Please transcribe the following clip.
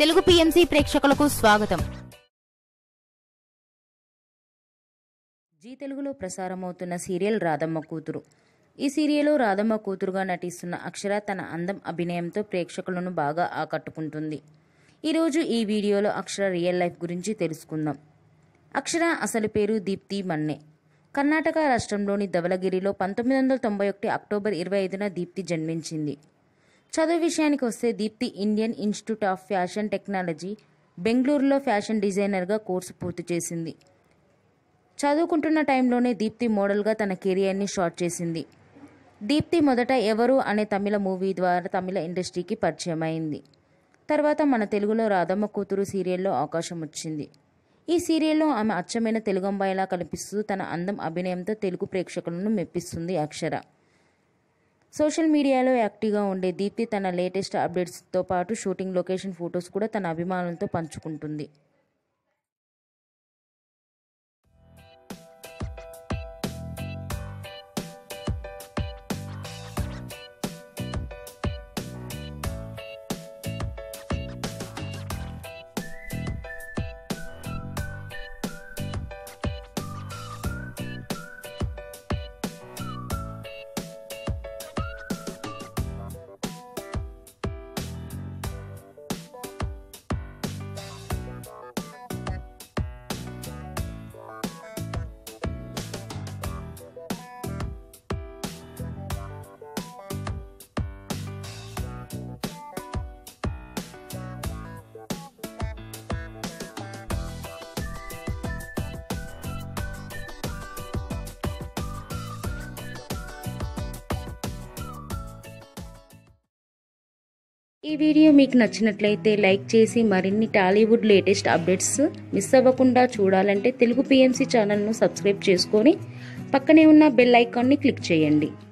Telugu PMC ప్రేక్షకులకు స్వాగతం G తెలుగులో ప్రసారమవుతున్న సీరియల్ రాధమ్మ కూతురు ఈ సీరియల్లో రాధమ్మ కూతురుగా నటిస్తున్న అక్షర తన అందం అభినయంతో ప్రేక్షకులను బాగా ఆకట్టుకుంటుంది ఈరోజు ఈ వీడియోలో అక్షర రియల్ లైఫ్ గురించి తెలుసుకుందాం అక్షర అసలు పేరు దీప్తి మన్నే కర్ణాటక రాష్ట్రంలోని ధవలగిరిలో పంతొమ్మిది వందల తొంభై ఒకటి అక్టోబర్ ఇరవై ఐదున దీప్తి జన్మించింది చదువు విషయానికి వస్తే Deepti Indian Institute of Fashion Technology బెంగళూరులో ఫ్యాషన్ డిజైనర్గా కోర్సు పూర్తి చేసింది చదువుకుంటున్న టైంలోనే దీప్తి మోడల్గా తన కెరియర్ని స్టార్ట్ చేసింది దీప్తి మొదట ఎవరు అనే తమిళ మూవీ ద్వారా తమిళ ఇండస్ట్రీకి పరిచయం అయింది తర్వాత మన తెలుగులో రాధమ్మ కూతురు సీరియల్లో అవకాశం వచ్చింది ఈ సీరియల్లో ఆమె అచ్చమైన తెలుగు అమ్మాయిలా కనిపిస్తూ తన అందం అభినయంతో తెలుగు ప్రేక్షకులను మెప్పిస్తుంది అక్షర సోషల్ మీడియాలో యాక్టివ్గా ఉండే దీప్తి తన లేటెస్ట్ అప్డేట్స్తో పాటు షూటింగ్ లొకేషన్ ఫొటోస్ కూడా తన అభిమానులతో పంచుకుంటుంది ఈ వీడియో మీకు నచ్చినట్లయితే లైక్ చేసి మరిన్ని టాలీవుడ్ లేటెస్ట్ అప్డేట్స్ మిస్ అవ్వకుండా చూడాలంటే తెలుగు పిఎంసి ఛానల్ను సబ్స్క్రైబ్ చేసుకొని పక్కనే ఉన్న బెల్ ఐకాన్ని క్లిక్ చేయండి